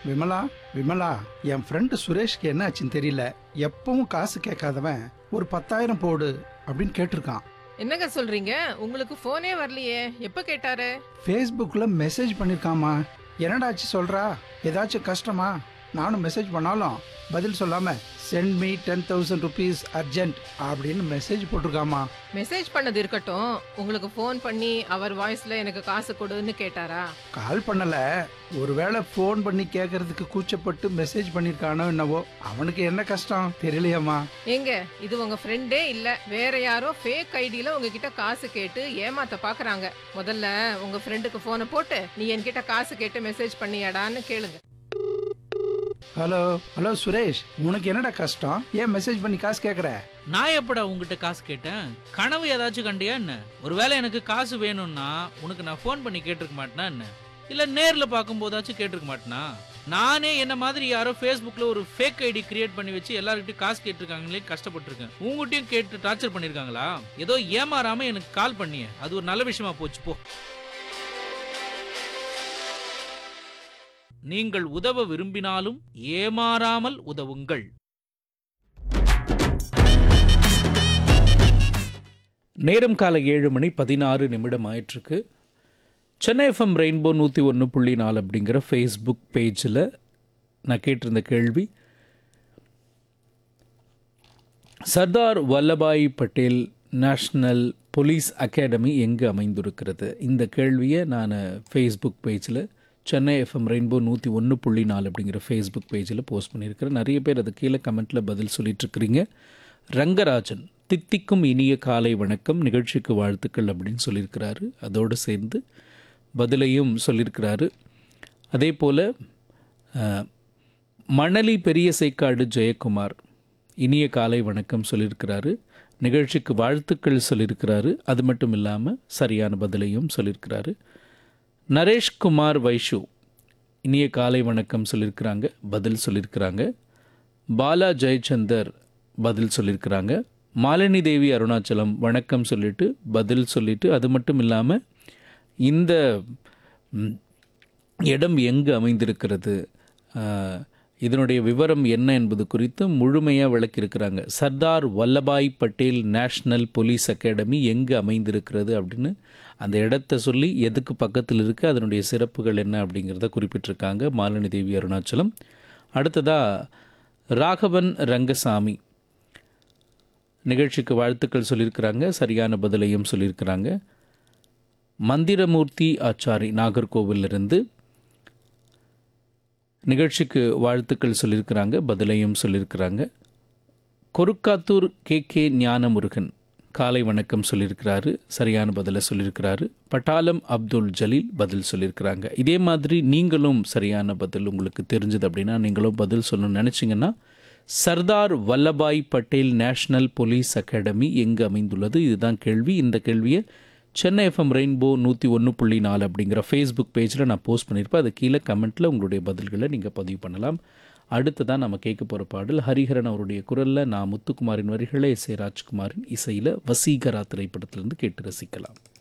விமலா விமலா என் ஃப்ரெண்டு சுரேஷ்க்கு என்ன ஆச்சுன்னு தெரியல எப்பவும் காசு கேட்காதவன் ஒரு பத்தாயிரம் போடு அப்படின்னு கேட்டிருக்கான் என்னங்க சொல்றீங்க உங்களுக்கு போனே வரலையே எப்ப கேட்டாரு ஃபேஸ்புக்கில் மெசேஜ் பண்ணியிருக்காமா என்னடாச்சு சொல்கிறா ஏதாச்சும் கஷ்டமா நானும் மெசேஜ் பண்ணாலும் பதில் சொல்லாமல் send me ten thousand rupees urgent அப்படின்னு மெசேஜ் போட்டிருக்காமா மெசேஜ் பண்ணது இருக்கட்டும் உங்களுக்கு ஃபோன் பண்ணி அவர் வாய்ஸ்ல எனக்கு காசு கொடுன்னு கேட்டாரா கால் பண்ணல ஒருவேளை ஃபோன் பண்ணி கேட்கறதுக்கு கூச்சப்பட்டு மெசேஜ் பண்ணியிருக்கானோ என்னவோ அவனுக்கு என்ன கஷ்டம் தெரியலையாம்மா ஏங்க இது உங்க ஃப்ரெண்டே இல்ல வேற யாரோ ஃபேக் ஐடியில உங்ககிட்ட காசு கேட்டு ஏமாத்த பாக்குறாங்க முதல்ல உங்க ஃப்ரெண்டுக்கு போனை போட்டு நீ என்கிட்ட காசு கேட்டு மெசேஜ் பண்ணியாடான்னு கேளுங்க ஹலோ ஹலோ சுரேஷ் உனக்கு என்னடா கஷ்டம் ஏன் மெசேஜ் பண்ணி காசு கேட்குற நான் எப்படா உங்ககிட்ட காசு கேட்டேன் கனவு ஏதாச்சும் கண்டியா என்ன ஒருவேளை எனக்கு காசு வேணும்னா உனக்கு நான் ஃபோன் பண்ணி கேட்டிருக்க மாட்டேனா என்ன இல்ல நேர்ல பார்க்கும்போதாச்சும் கேட்டிருக்க மாட்டேனா நானே என்ன மாதிரி யாரோ ஃபேஸ்புக்ல ஒரு ஃபேக் ஐடி கிரியேட் பண்ணி வச்சு எல்லார்கிட்டயும் காசு கேட்டிருக்காங்களே கஷ்டப்பட்டிருக்கேன் உங்ககிட்டயும் கேட்டு டார்ச்சர் பண்ணிருக்காங்களா ஏதோ ஏமாறாம எனக்கு கால் பண்ணியே அது ஒரு நல்ல விஷயமா போச்சு போ நீங்கள் உதவ விரும்பினாலும் ஏமாறாமல் உதவுங்கள் நேரம் காலை ஏழு மணி பதினாறு நிமிடம் ஆயிட்டிருக்கு சென்னை எஃப்எம் ரெயின்போ நூற்றி ஒன்று புள்ளி நாலு அப்படிங்கிற ஃபேஸ்புக் பேஜில் நான் கேட்டிருந்த கேள்வி Sardar Vallabhbhai Patel national police academy எங்கே அமைந்திருக்கிறது இந்த கேள்வியை நான் ஃபேஸ்புக் பேஜில் சென்னை எஃப்எம் ரெயின்போ நூற்றி ஒன்று புள்ளி நாலு அப்படிங்கிற ஃபேஸ்புக் பேஜில் போஸ்ட் பண்ணியிருக்கிறேன் நிறைய பேர் அது கீழே கமெண்ட்டில் பதில் சொல்லிட்டுருக்கிறீங்க ரங்கராஜன் தித்திக்கும் இனிய காலை வணக்கம் நிகழ்ச்சிக்கு வாழ்த்துக்கள் அப்படின்னு சொல்லியிருக்கிறாரு அதோடு சேர்ந்து பதிலையும் சொல்லியிருக்கிறாரு அதே போல் மணலி பெரிய சேக்காடு ஜெயக்குமார் இனிய காலை வணக்கம் சொல்லியிருக்கிறாரு நிகழ்ச்சிக்கு வாழ்த்துக்கள் சொல்லியிருக்கிறாரு அது மட்டும் இல்லாமல் சரியான பதிலையும் சொல்லியிருக்கிறாரு நரேஷ்குமார் வைஷு இனிய காலை வணக்கம் சொல்லியிருக்கிறாங்க பதில் சொல்லியிருக்கிறாங்க பாலா ஜெயச்சந்தர் பதில் சொல்லியிருக்கிறாங்க மாலினி தேவி அருணாச்சலம் வணக்கம் சொல்லிட்டு பதில் சொல்லிட்டு அது மட்டும் இல்லாமல் இந்த ம், இடம் எங்கு அமைந்திருக்கிறது ஆஹ், இதனுடைய விவரம் என்ன என்பது குறித்து முழுமையாக விளக்கியிருக்கிறாங்க Sardar Vallabhbhai Patel national police academy எங்கு அமைந்திருக்கிறது அப்படின்னு அந்த இடத்த சொல்லி எதுக்கு பக்கத்தில் இருக்குது அதனுடைய சிறப்புகள் என்ன அப்படிங்கிறத குறிப்பிட்டிருக்காங்க மாலினி தேவி அருணாச்சலம் அடுத்ததாக ராகவன் ரங்கசாமி நிகழ்ச்சிக்கு வாழ்த்துக்கள் சொல்லியிருக்கிறாங்க சரியான பதிலையும் சொல்லியிருக்கிறாங்க மந்திரமூர்த்தி ஆச்சாரி நாகர்கோவிலிருந்து நிகழ்ச்சிக்கு வாழ்த்துக்கள் சொல்லியிருக்கிறாங்க பதிலையும் சொல்லியிருக்கிறாங்க கொருக்காத்தூர் கே கே ஞானமுருகன் காலை வணக்கம் சொல்லியிருக்கிறாரு சரியான பதிலை சொல்லியிருக்கிறாரு பட்டாளம் அப்துல் ஜலீல் பதில் சொல்லியிருக்கிறாங்க இதே மாதிரி நீங்களும் சரியான பதில் உங்களுக்கு தெரிஞ்சது அப்படின்னா நீங்களும் பதில் சொல்லணும்னு நினச்சிங்கன்னா Sardar Vallabhbhai Patel national police academy எங்கு அமைந்துள்ளது இதுதான் கேள்வி இந்த கேள்வியை சென்னை எஃப்எம் ரெயின்போ நூற்றி ஒன்று புள்ளி நாலு அப்படிங்கிற ஃபேஸ்புக் பேஜில் நான் போஸ்ட் பண்ணியிருப்பேன் அது கீழே கமெண்ட்டில் உங்களுடைய பதில்களை நீங்கள் பதிவு பண்ணலாம் அடுத்ததான் நம்ம கேட்க போகிற பாடல் ஹரிஹரன் அவருடைய குரலில் நான் முத்துக்குமாரின் வரிகளை எஸ் ஏ ராஜ்குமாரின் இசையில் வசீகரா திரைப்படத்திலிருந்து கேட்டு ரசிக்கலாம்